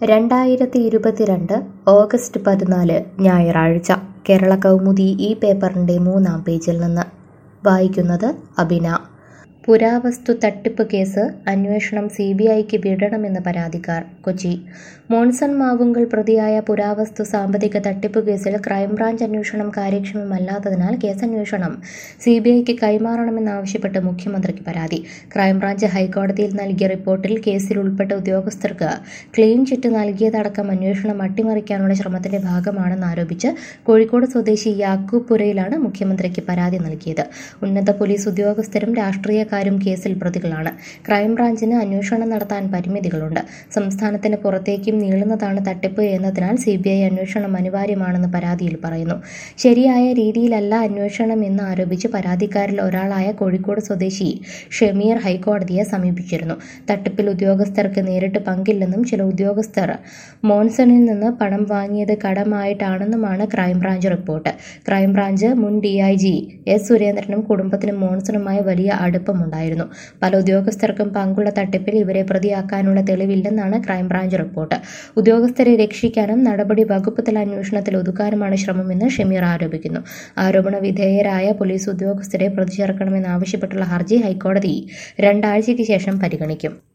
രണ്ടായിരത്തി ഇരുപത്തിരണ്ട് ഓഗസ്റ്റ് പതിനാല് ഞായറാഴ്ച കേരള കൗമുദി ഈ പേപ്പറിൻ്റെ മൂന്നാം പേജിൽ നിന്ന് വായിക്കുന്നത് അബിന പുരാവസ്തു തട്ടിപ്പ് കേസ് അന്വേഷണം സി ബി ഐക്ക് വിടണമെന്ന് പരാതിക്കാർ കൊച്ചി മോൺസൺ മാവുങ്കൽ പ്രതിയായ പുരാവസ്തു സാമ്പത്തിക തട്ടിപ്പ് കേസിൽ ക്രൈംബ്രാഞ്ച് അന്വേഷണം കാര്യക്ഷമമല്ലാത്തതിനാൽ കേസന്വേഷണം സി ബി ഐക്ക് കൈമാറണമെന്നാവശ്യപ്പെട്ട് മുഖ്യമന്ത്രിക്ക് പരാതി ക്രൈംബ്രാഞ്ച് ഹൈക്കോടതിയിൽ നൽകിയ റിപ്പോർട്ടിൽ കേസിൽ ഉൾപ്പെട്ട ഉദ്യോഗസ്ഥർക്ക് ക്ലീൻ ചിറ്റ് നൽകിയതടക്കം അന്വേഷണം അട്ടിമറിക്കാനുള്ള ശ്രമത്തിന്റെ ഭാഗമാണെന്ന് ആരോപിച്ച് കോഴിക്കോട് സ്വദേശി യാക്കൂബ് പുരയിലാണ് മുഖ്യമന്ത്രിക്ക് പരാതി നൽകിയത് ഉന്നത പോലീസ് ഉദ്യോഗസ്ഥരും രാഷ്ട്രീയക്കാരും കേസിൽ പ്രതികളാണ് ക്രൈംബ്രാഞ്ചിന് അന്വേഷണം നടത്താൻ പരിമിതികളുണ്ട് സംസ്ഥാനത്തിന് പുറത്തേക്കും നീളുന്നതാണ് തട്ടിപ്പ് എന്നതിനാൽ സി ബി ഐ അന്വേഷണം അനിവാര്യമാണെന്ന് പരാതിയിൽ പറയുന്നു ശരിയായ രീതിയിലല്ല അന്വേഷണം എന്ന് ആരോപിച്ച് പരാതിക്കാരിൽ ഒരാളായ കോഴിക്കോട് സ്വദേശി ഷമീർ ഹൈക്കോടതിയെ സമീപിച്ചിരുന്നു തട്ടിപ്പിൽ ഉദ്യോഗസ്ഥർക്ക് നേരിട്ട് പങ്കില്ലെന്നും ചില ഉദ്യോഗസ്ഥർ മോൺസണിൽ നിന്ന് പണം വാങ്ങിയത് കടമായിട്ടാണെന്നുമാണ് ക്രൈംബ്രാഞ്ച് റിപ്പോർട്ട് ക്രൈംബ്രാഞ്ച് മുൻ ഡി ഐ ജി എസ് സുരേന്ദ്രനും കുടുംബത്തിനും മോൺസണുമായി വലിയ അടുപ്പമുണ്ടായിരുന്നു പല ഉദ്യോഗസ്ഥർക്കും പങ്കുള്ള തട്ടിപ്പിൽ ഇവരെ പ്രതിയാക്കാനുള്ള തെളിവില്ലെന്നാണ് ക്രൈംബ്രാഞ്ച് റിപ്പോർട്ട് ഉദ്യോഗസ്ഥരെ രക്ഷിക്കാനും നടപടി വകുപ്പ് തല അന്വേഷണത്തിൽ ഒതുക്കാനുമാണ് ശ്രമമെന്ന് ഷമീർ ആരോപിക്കുന്നു ആരോപണ വിധേയരായ പോലീസ് ഉദ്യോഗസ്ഥരെ പ്രതി ചേർക്കണമെന്നാവശ്യപ്പെട്ടുള്ള ഹർജി ഹൈക്കോടതി രണ്ടാഴ്ചയ്ക്ക് ശേഷം പരിഗണിക്കും